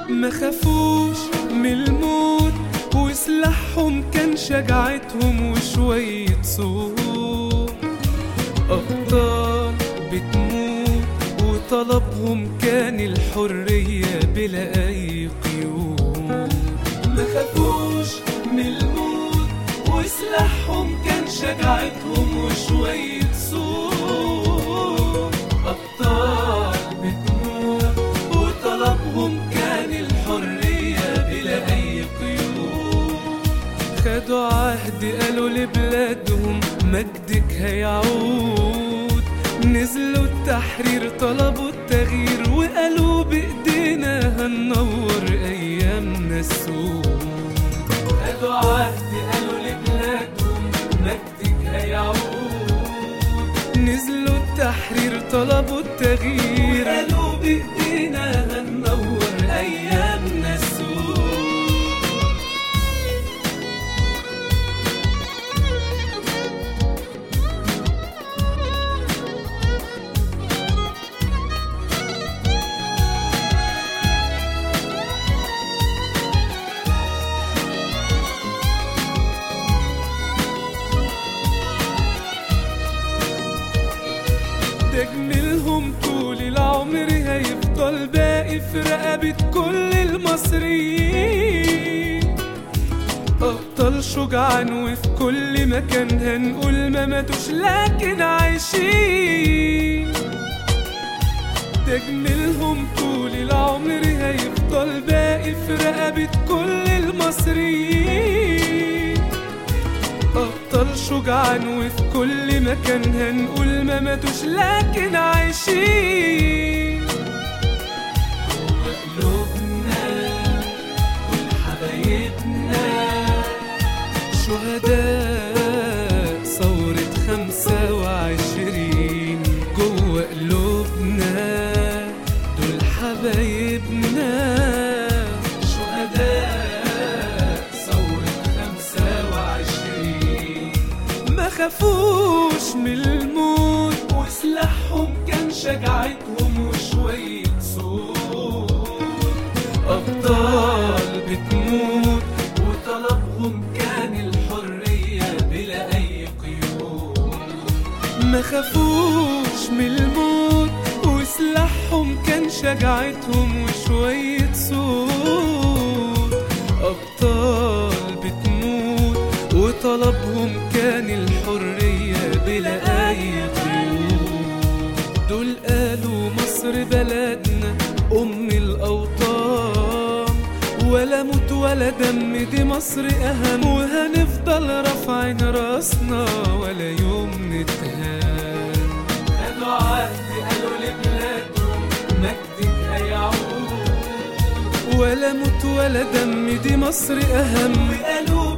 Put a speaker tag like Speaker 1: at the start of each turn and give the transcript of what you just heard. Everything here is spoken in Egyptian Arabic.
Speaker 1: ما خافوش من الموت وسلاحهم كان شجاعتهم وشوية صوت أبطال بتموت وطلبهم كان الحرية بلا أي قيود ما خافوش من الموت وسلاحهم كان شجاعتهم وشوية صوت أبطال بتموت وطلبهم كان الحرية بلا أي قيود خدوا عهد قالوا لبلادهم مجدك هيعود نزلوا التحرير طلبوا التغيير وقالوا بإيدينا هننور أيامنا السود خدوا عهد قالوا لبلادهم مجدك هيعود نزلوا التحرير طلبوا التغيير قالوا بإيدينا هننور أيامنا السود ده جميلهم طول العمر هيفضل باقي في رقبة كل المصريين أبطال شجعان وفي كل مكان هنقول ما ماتوش لكن عايشين ده جميلهم طول العمر هيفضل باقي في رقبة كل المصريين أبطال شجعان وفي كل مكان هنقول ما ماتوش لكن عايشين قلوبنا كل حبايبنا شهداء ثورة خمسة وعشرين جوه قلوبنا دول حبايبنا شهداء ثورة خمسة وعشرين ما خافوش من الموت وسلاحهم كان شجاعتهم وشوية صوت أبطال بتموت وطلبهم كان الحرية بلا أي قيود ما خافوش من الموت وسلاحهم كان شجاعتهم وشوية صوت أبطال بتموت وطلبهم كان الحرية بلا أي قيود دول قالوا مصر بلدنا أم الأوطان ولا موت ولا دم دي مصر أهم وهنفضل رافعين راسنا ولا يوم نتهان خدوا عهد قالوا لبلادهم مجدك هيعود ولا موت ولا دم دي مصر أهم وقالوا